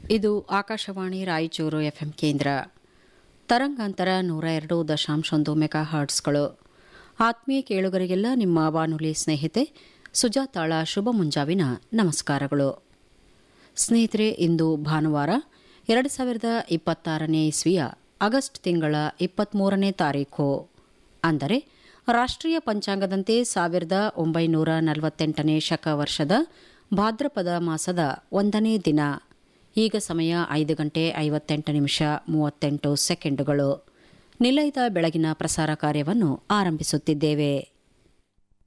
ಇದು ಆಕಾಶವಾಣಿ ರಾಯಚೂರು ಎಫ್ಎಂ ಕೇಂದ್ರ ತರಂಗಾಂತರ ನೂರ ಎರಡು ದಶಾಂಶೊಂದು ಮೆಗಾ ಹರ್ಟ್ಸ್ಗಳು ಆತ್ಮೀಯ ಕೇಳುಗರಿಗೆಲ್ಲ ನಿಮ್ಮ ಬಾನುಲಿ ಸ್ನೇಹಿತೆ ಸುಜಾತಾಳ ಶುಭ ಮುಂಜಾವಿನ ನಮಸ್ಕಾರಗಳು ಸ್ನೇಹಿತರೆ ಇಂದು ಭಾನುವಾರ ಎರಡು ಸಾವಿರದ ಇಪ್ಪತ್ತಾರನೇ ಇಸ್ವಿಯ ಆಗಸ್ಟ್ ತಿಂಗಳ ಇಪ್ಪತ್ಮೂರನೇ ತಾರೀಖು ಅಂದರೆ ರಾಷ್ಟ್ರೀಯ ಪಂಚಾಂಗದಂತೆ ಸಾವಿರದ ಒಂಬೈನೂರ ನಲವತ್ತೆಂಟನೇ ಶಕ ವರ್ಷದ ಭಾದ್ರಪದ ಮಾಸದ ಒಂದನೇ ದಿನ ಈಗ ಸಮಯ ಐದು ಗಂಟೆ ಐವತ್ತೆಂಟು ನಿಮಿಷ ಮೂವತ್ತೆಂಟು ಸೆಕೆಂಡುಗಳು ನಿಲಯದ ಬೆಳಗಿನ ಪ್ರಸಾರ ಕಾರ್ಯವನ್ನು ಆರಂಭಿಸುತ್ತಿದ್ದೇವೆ